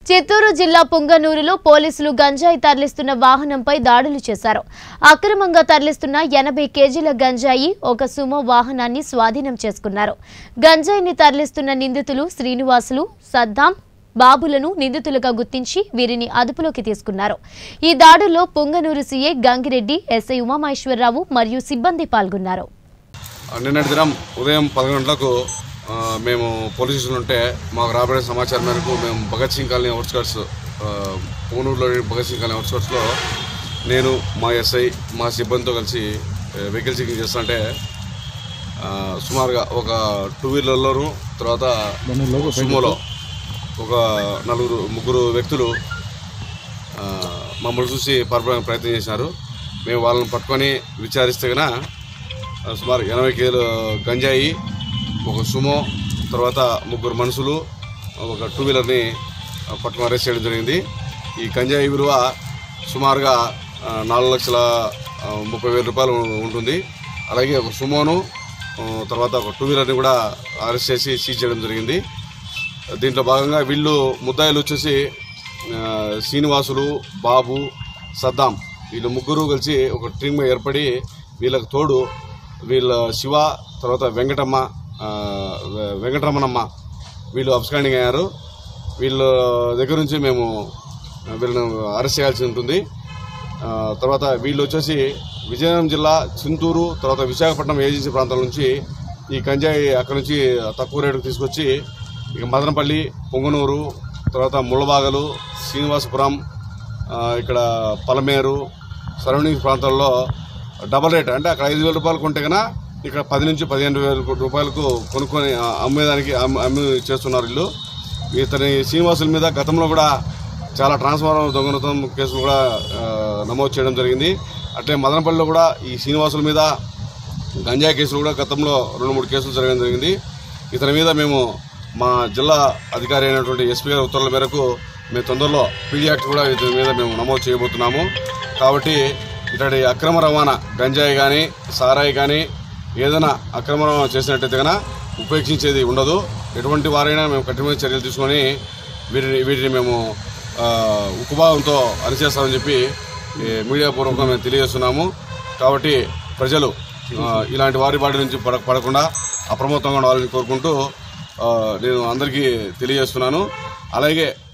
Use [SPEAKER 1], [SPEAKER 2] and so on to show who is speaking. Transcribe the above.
[SPEAKER 1] చిత్తూరు జిల్లా పుంగనూరులో పోలీసులు గంజాయి తరలిస్తున్న వాహనంపై దాడులు చేశారు అక్రమంగా తరలిస్తున్న ఎనభై కేజీల గంజాయి ఒక సుమో వాహనాన్ని స్వాధీనం చేసుకున్నారు గంజాయిని తరలిస్తున్న నిందితులు శ్రీనివాసులు సద్దాం బాబులను నిందితులుగా గుర్తించి వీరిని అదుపులోకి తీసుకున్నారు ఈ దాడుల్లో పుంగనూరు సీఐ గంగిరెడ్డి ఎస్ఐ ఉమామహేశ్వరరావు మరియు సిబ్బంది పాల్గొన్నారు
[SPEAKER 2] నిన్నటి దినం ఉదయం పదకొండు గంటలకు ఆ, మేము పోలీస్ స్టేషన్ ఉంటే మాకు రాబడిన సమాచారం మేరకు మేము భగత్ సింగ్ కాలనీ అవుట్స్కట్స్ పూనూరులోని భగత్ సింగ్ కాలనీ అవుట్స్కట్స్లో నేను మా ఎస్ఐ మా సిబ్బందితో కలిసి ఆ, వెహికల్ చెకింగ్ చేస్తుంటే ఆ, సుమారుగా ఒక టూ వీలర్లోను తర్వాత సుమోలో ఒక నలుగురు ముగ్గురు వ్యక్తులు ఆ, మమ్మల్ని చూసి పరపడానికి ప్రయత్నం చేశారు మేము వాళ్ళని పట్టుకొని విచారిస్తే కనుక ఆ, సుమారు ఎనభై కేలు గంజాయి ఒక సుమో తర్వాత ముగ్గురు మనుషులు ఒక టూ వీలర్ని ఆ, పట్టుకొని అరెస్ట్ చేయడం జరిగింది ఈ గంజాయి విలువ సుమారుగా ఆ, నాలుగు లక్షల ఆ, ముప్పై వేల రూపాయలు ఉంటుంది అలాగే ఒక సుమోను ఆ, తర్వాత ఒక టూ వీలర్ని కూడా అరెస్ట్ చేసి సీజ్ చేయడం జరిగింది దీంట్లో భాగంగా వీళ్ళు ముద్దాయిలు వచ్చేసి ఆ, శ్రీనివాసులు బాబు సద్దాం వీళ్ళు ముగ్గురు కలిసి ఒక టీమ్గా ఏర్పడి వీళ్ళకి తోడు వీళ్ళ శివ తర్వాత వెంకటమ్మ ఆ, వె- వెంకటరమణమ్మ వీళ్ళు అబ్స్కాండింగ్ అయ్యారు వీళ్ళ దగ్గర నుంచి మేము వీళ్ళని అరెస్ట్ చేయాల్సి ఉంటుంది ఆ, తర్వాత వీళ్ళు వచ్చేసి విజయనగరం జిల్లా చింతూరు తర్వాత విశాఖపట్నం ఏజెన్సీ ప్రాంతాల నుంచి ఈ గంజాయి అక్కడ నుంచి తక్కువ రేటుకు తీసుకొచ్చి ఇక మదనపల్లి పొంగనూరు తర్వాత ముళ్ళబాగలు శ్రీనివాసపురం ఆ, ఇక్కడ పలమేరు సరౌండింగ్ ప్రాంతాల్లో డబల్ రేట్ అంటే అక్కడ ఐదు వేల రూపాయలు కొంటే కన్నా ఇక్కడ పది నుంచి పదిహేను వేల రూపాయలకు కొనుక్కొని ఆ, అమ్మేదానికి అమ్మి అమ్మి చేస్తున్నారు వీళ్ళు ఇతని శ్రీనివాసుల మీద గతంలో కూడా చాలా ట్రాన్స్ఫార్మర్ దొంగతనం కేసులు కూడా ఆ, నమోదు చేయడం జరిగింది అట్లే మదనపల్లిలో కూడా ఈ శ్రీనివాసుల మీద గంజాయి కేసులు కూడా గతంలో రెండు మూడు కేసులు జరగడం జరిగింది ఇతని మీద మేము మా జిల్లా అధికారి అయినటువంటి ఎస్పీ గారి ఉత్తర్వుల మేరకు మేము తొందరలో పీడీ యాక్ట్ కూడా ఇతని మీద మేము నమోదు చేయబోతున్నాము కాబట్టి ఇతడి అక్రమ రవాణా గంజాయి కానీ సారాయి కానీ ఏదైనా అక్రమ రవాణా చేసినట్టయితే కనుక ఉపేక్షించేది ఉండదు ఎటువంటి వారైనా మేము కఠినమైన చర్యలు తీసుకొని వీటిని వీటిని మేము ఆ, ఉక్కుభావంతో అరిచేస్తామని చెప్పి ఈ మీడియా పూర్వకంగా మేము తెలియజేస్తున్నాము కాబట్టి ప్రజలు ఆ, ఇలాంటి వారి బాటి నుంచి పడ పడకుండా అప్రమత్తంగా ఉండాలని కోరుకుంటూ ఆ, నేను అందరికీ తెలియజేస్తున్నాను అలాగే